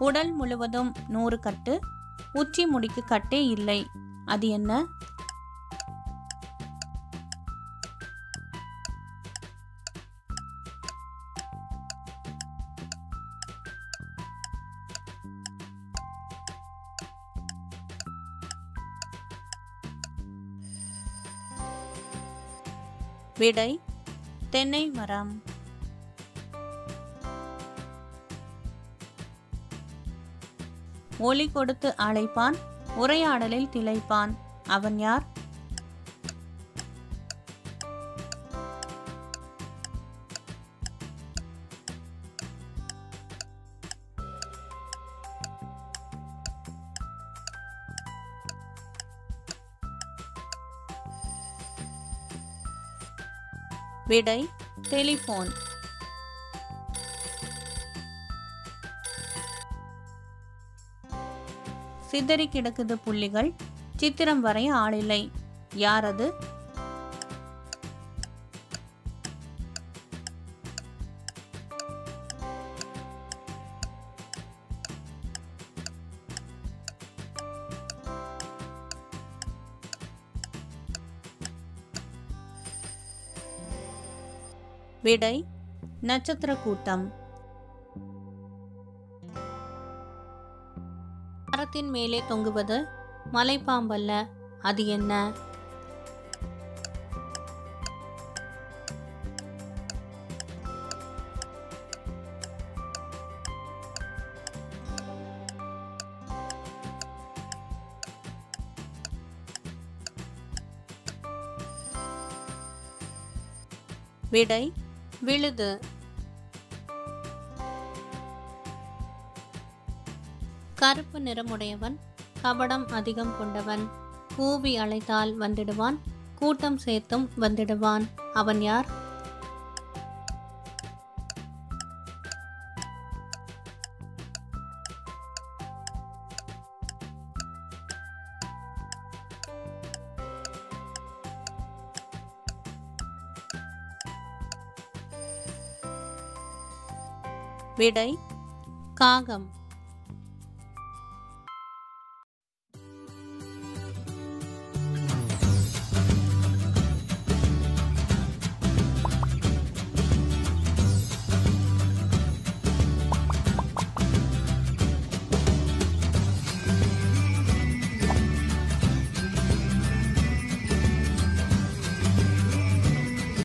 உடல் முழுவதும் நூறு கட்டு உச்சி முடிக்கு கட்டே இல்லை அது என்ன விடை தென்னை மரம் ஒலி கொடுத்து அழைப்பான் உரையாடலில் திளைப்பான் அவன் யார் விடை டெலிபோன் சிதறி கிடக்குது புள்ளிகள் சித்திரம் வரைய ஆளில்லை யார் அது விடை நட்சத்திர கூட்டம் மரத்தின் மேலே தொங்குவது மலைப்பாம்பல்ல அது என்ன விடை விழுது கருப்பு நிறமுடையவன் கபடம் அதிகம் கொண்டவன் கூவி அழைத்தால் வந்திடுவான் கூட்டம் சேர்த்தும் வந்திடுவான் அவன் யார் விடை காகம்